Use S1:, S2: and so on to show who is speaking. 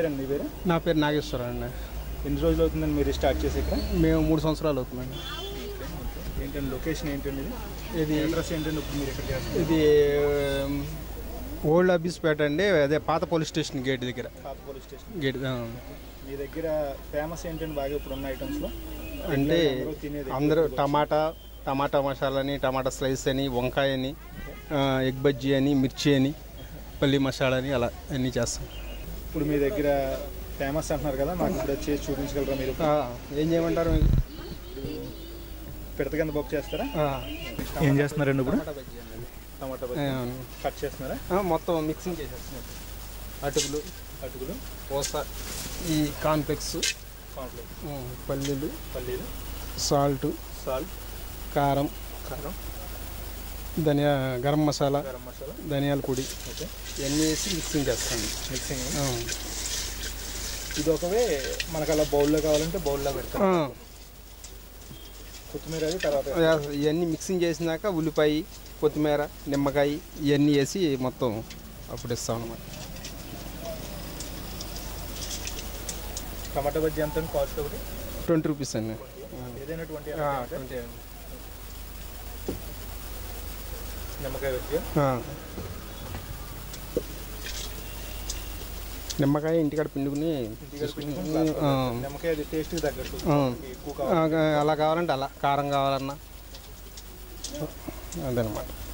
S1: పేరండి మీ పేరు
S2: నా పేరు నాగేశ్వరరావు అండి
S1: ఎన్ని రోజులు అవుతుందండి మీరు స్టార్ట్ చేసి ఇక్కడ
S2: మేము మూడు సంవత్సరాలు అవుతుందండి
S1: ఏంటండి లొకేషన్ ఏంటండి ఇది
S2: ఇది
S1: అడ్రస్ ఏంటండి ఇప్పుడు మీరు ఇక్కడ చేస్తున్నారు
S2: ఇది ఉమ్, ఓల్డ్ అబ్బీస్పేట అండి అదే పాత పోలీస్ స్టేషన్ గేట్ దగ్గర
S1: పాత పోలీస్ స్టేషన్
S2: గేట్ ఆ.
S1: మీ దగ్గర ఫేమస్ ఏంటండి బాగా ఇప్పుడు ఉన్న ఐటమ్స్లో
S2: అంటే
S1: అందరూ తినేది
S2: అందరూ టమాటా టమాటా మసాలా అని టమాటా స్లైస్ అని వంకాయ అని ఆ, ఎగ్ బజ్జీ అని మిర్చి అని పల్లి మసాలా అని అలా అన్నీ చేస్తాం
S1: ఇప్పుడు మీ దగ్గర ఫేమస్ అంటున్నారు కదా మాకు ఇప్పుడు చేసి చూపించగలరా మీరు
S2: ఆ, ఏం చేయమంటారు మీకు?
S1: పిడత కింద బొక్ చేస్తారా
S2: ఆ,
S1: ఏం చేస్తున్నారండి ఇప్పుడు
S2: టమాటా బజ్జీ అండి.
S1: టమాటా
S2: ఆ,
S1: బజ్జీ కట్ చేస్తున్నారా
S2: ఆ, మొత్తం మిక్సింగ్ చేసేస్తున్నాం అటుకులు
S1: అటుకులు
S2: పూస ఈ కాన్ఫ్లెక్స్
S1: కాన్ఫ్లెక్స్
S2: ఉమ్, పల్లీలు
S1: పల్లీలు
S2: సాల్ట్
S1: సాల్ట్
S2: కారం
S1: కారం
S2: ధనియా గరం మసాలా
S1: గరం మసాలా
S2: ధనియాల పొడి
S1: ఓకే
S2: ఇవన్నీ వేసి మిక్సింగ్ చేస్తాను
S1: మిక్సింగ్
S2: ఆ.
S1: ఇది ఒకవే మనకు అలా బౌల్లో కావాలంటే బౌల్లో పెడతాం
S2: ఆ,
S1: కొత్తిమీర అది తర్వాత
S2: ఇవన్నీ మిక్సింగ్ చేసినాక ఉల్లిపాయ కొత్తిమీర నిమ్మకాయ ఇవన్నీ వేసి మొత్తం అప్పుడు ఇస్తాం అన్నమాట
S1: టమాటా బజ్జీ ఎంత కాస్ట్ ఒకటి
S2: ట్వంటీ రూపీస్ అండి
S1: ఏదైనా ట్వంటీ
S2: ఆ, 20 అండి.
S1: నిమ్మకాయ బజ్జీ
S2: ఆ. నిమ్మకాయ ఇంటికాడ పిండుకుని తీసుకుని ఆ,
S1: నిమ్మకాయ అది టేస్ట్కి తగ్గట్టు
S2: ఆ.
S1: ఎక్కువ
S2: ఆ,
S1: కావాలి
S2: అలా కావాలంటే అలా కారం కావాలన్నా అదనమాట